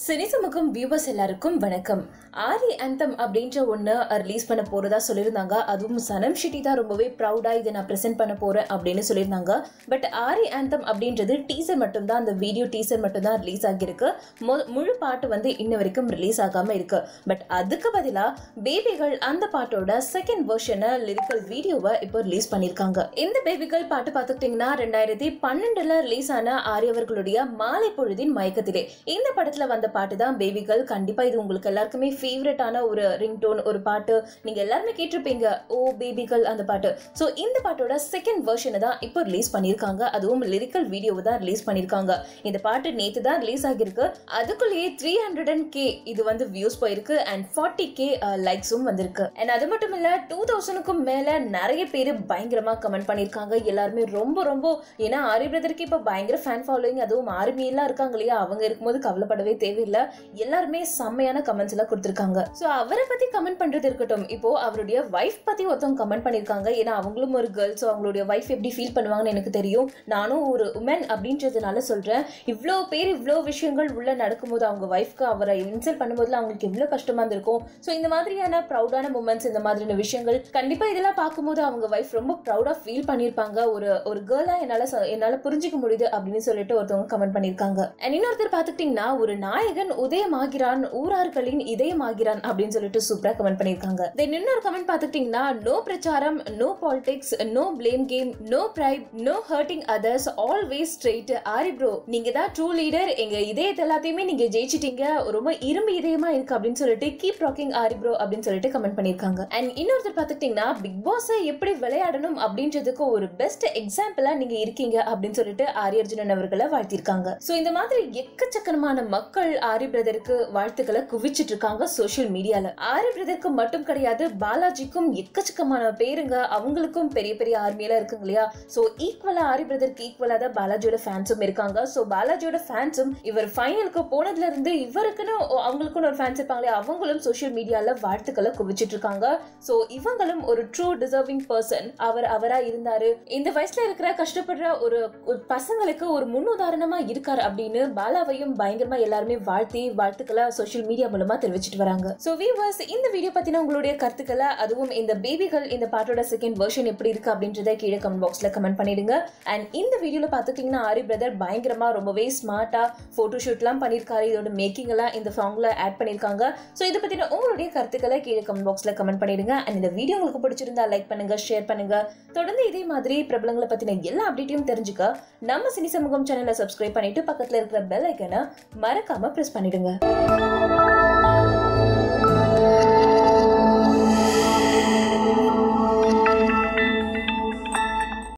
cine சமூகம் viewers எல்லாருக்கும் வணக்கம் ஆரி ஆந்தம் அப்படின்ற ஒன்று ரிலீஸ் பண்ண போறதா சொல்லியிருந்தாங்க அதுவும் சனம் ஷெட்டி தான் ரொம்பவே ப்ரௌடா இதை நான் ப்ரெசென்ட் பண்ண போறேன் அப்படின்னு சொல்லியிருந்தாங்க பட் ஆரி ஆந்தம் அப்படின்றது டீசர் மட்டும்தான் அந்த வீடியோ டீசர் மட்டும்தான் ரிலீஸ் ஆகியிருக்கு மொ- முழு பாட்டு வந்து இன்ன வரைக்கும் ரிலீஸ் ஆகாம இருக்கு பட் அதுக்கு பதிலா பேபிகள் அந்த பாட்டோட செகண்ட் வெர்ஷனை லிரிக்கல் வீடியோவை இப்போ ரிலீஸ் பண்ணியிருக்காங்க இந்த பேபிகள் பாட்டு பார்த்துக்கிட்டிங்கன்னா ரெண்டாயிரத்தி பன்னெண்டுல ரிலீஸ் ஆன ஆரியவர்களுடைய மாலை பொழுதின் மயக்கத்திலே இந்த படத்துல வந்த பாட்டு தான் பேபிகள் கண்டிப்பா இது உங்களுக்கு எல்லாருக்குமே ஃபேவரட்டான ஒரு ரிங்டோன் ஒரு பாட்டு நீங்க எல்லாருமே கேட்டிருப்பீங்க ஓ பேபிகள் அந்த பாட்டு ஸோ இந்த பாட்டோட செகண்ட் வெர்ஷனை தான் இப்போ ரிலீஸ் பண்ணியிருக்காங்க அதுவும் லிரிக்கல் வீடியோவை தான் ரிலீஸ் பண்ணியிருக்காங்க இந்த பாட்டு நேத்து தான் ரிலீஸ் ஆகியிருக்கு அதுக்குள்ளேயே த்ரீ ஹண்ட்ரட் அண்ட் கே இது வந்து வியூஸ் போயிருக்கு அண்ட் ஃபார்ட்டி கே லைக்ஸும் வந்திருக்கு அண்ட் அது மட்டும் இல்ல டூ தௌசண்ட்க்கும் மேல நிறைய பேர் பயங்கரமா கமெண்ட் பண்ணியிருக்காங்க எல்லாருமே ரொம்ப ரொம்ப ஏன்னா ஆரி பிரதருக்கு இப்போ பயங்கர ஃபேன் ஃபாலோயிங் அதுவும் ஆர்மி எல்லாம் இருக்காங்க இல்லையா அவங்க இருக்கும்போது கவலைப்படவே தேவையில்லை எல்லாருமே செம்மையான கமெண்ட்ஸ் எல்லாம் கொடுத்துருக்காங்க ஸோ அவரை பத்தி கமெண்ட் பண்றது இருக்கட்டும் இப்போ அவருடைய வைஃப் பத்தி ஒருத்தவங்க கமெண்ட் பண்ணியிருக்காங்க ஏன்னா அவங்களும் ஒரு கேர்ள் ஸோ அவங்களுடைய வைஃப் எப்படி ஃபீல் பண்ணுவாங்கன்னு எனக்கு தெரியும் நானும் ஒரு உமன் அப்படின்றதுனால சொல்றேன் இவ்வளோ பேர் இவ்வளோ விஷயங்கள் உள்ள நடக்கும்போது அவங்க ஒய்ஃப்க்கு அவரை இன்சல்ட் பண்ணும்போதுல அவங்களுக்கு எவ்வளோ கஷ்டமா இருந்திருக்கும் ஸோ இந்த மாதிரியான ப்ரௌடான மூமெண்ட்ஸ் இந்த மாதிரியான விஷயங்கள் கண்டிப்பா இதெல்லாம் பார்க்கும்போது அவங்க வைஃப் ரொம்ப ப்ரௌடா ஃபீல் பண்ணியிருப்பாங்க ஒரு ஒரு கேர்ளா என்னால ச- என்னால புரிஞ்சுக்க முடியுது அப்படின்னு சொல்லிட்டு ஒருத்தவங்க கமெண்ட் பண்ணியிருக்காங்க அண்ட் இன்னொருத்தர் பார்த்துக்கிட்டிங்கன்னா ஒரு நாயகன் உதயமாகிறான் ஊரார்களின் இதயமாகிறான் அப்படின்னு சொல்லிட்டு சூப்பரா கமெண்ட் பண்ணியிருக்காங்க தென் இன்னொரு கமெண்ட் பார்த்துக்கிட்டிங்கன்னா நோ பிரச்சாரம் no politics no blame game no bribe no hurting others always straight Aari bro நீங்க தான் ட்ரூ லீடர் எங்க இதயத்தை எல்லாத்தையுமே நீங்க ஜெயிச்சிட்டீங்க ரொம்ப இரும்பு இதயமா இருக்கு அப்படின்னு சொல்லிட்டு கீப் ராக்கிங் ஆரி ப்ரோ அப்படின்னு சொல்லிட்டு கமெண்ட் பண்ணியிருக்காங்க அண்ட் இன்னொருத்தர் பார்த்துக்கிட்டிங்கன்னா பிக் பாஸ் எப்படி விளையாடணும் அப்படின்றதுக்கு ஒரு பெஸ்ட் எக்ஸாம்பிளா நீங்க இருக்கீங்க அப்படின்னு சொல்லிட்டு ஆரி அர்ஜுனன் அவர்களை வாழ்த்திருக்காங்க சோ இந்த மாதிரி எக்கச்சக்கமான மக்கள் ஆரி பிரதருக்கு வாழ்த்துக்களை குவிச்சிட்டு இருக்காங்க சோஷியல் மீடியால ஆரி பிரதருக்கு மட்டும் கிடையாது பாலாஜிக்கும் எக்கச்சக்கமான பேருங்க அவங்களுக்கும் பெரிய பெரிய ஆர்மியெல்லாம் இருக்குங்க இல்லையா சோ ஈக்குவலா ஆரி பிரதருக்கு ஈக்குவலா தான் பாலாஜியோட ஃபேன்ஸும் இருக்காங்க சோ பாலாஜியோட ஃபேன்ஸும் இவர் ஃபைனலுக்கு போனதுல இருந்து இவருக்குன்னு ஒ- அவங்களுக்குன்னு ஒரு ஃபேன்ஸ் இருப்பாங்களே அவங்களும் சோஷியல் மீடியால வாழ்த்துக்களை குவிச்சிட்டு இருக்காங்க சோ இவங்களும் ஒரு ட்ரூ டிசர்விங் பர்சன் அவர் அவரா இருந்தாரு இந்த வயசுல இருக்கிற கஷ்டப்படுற ஒரு ஒரு பசங்களுக்கு ஒரு முன்னுதாரணமா இருக்காரு அப்படின்னு பாலாவையும் பயங்கரமா எல்லாருமே வாழ்த்தி வாழ்த்துக்களை சோஷியல் மீடியா மூலமா தெரிவிச்சிட்டு வராங்க சோ வியூவர்ஸ் இந்த வீடியோ பத்தின உங்களுடைய கருத்துக்களை அதுவும் இந்த பேபிகள் இந்த பாட்டோட செகண்ட் வெர்ஷன் எப்படி இருக்கு அப்படின்றத கீழே கமெண்ட் பாக்ஸ்ல கமெண்ட் பண்ணிடுங்க அண்ட் இந்த வீடியோல பாத்துக்கிட்டீங்கன்னா ஆரி பிரதர் பயங்கரமா ரொம்பவே ஸ்மார்ட்டா போட்டோ ஷூட்லாம் பண்ணிருக்காரு இதோட மேக்கிங் எல்லாம் இந்த சாங்ல ஆட் பண்ணிருக்காங்க சோ இதை பத்தின உங்களுடைய கருத்துக்களை கீழே கமெண்ட் பாக்ஸ்ல கமெண்ட் பண்ணிடுங்க அண்ட் இந்த வீடியோ உங்களுக்கு பிடிச்சிருந்தா லைக் பண்ணுங்க ஷேர் பண்ணுங்க தொடர்ந்து இதே மாதிரி பிரபலங்களை பத்தின எல்லா அப்டேட்டையும் தெரிஞ்சுக்க நம்ம சினி சமூகம் சேனலை சப்ஸ்கிரைப் பண்ணிட்டு பக்கத்துல இருக்கிற பெல் ஐக்கனை மறக்காம பிரஸ் பண்ணிடுங்க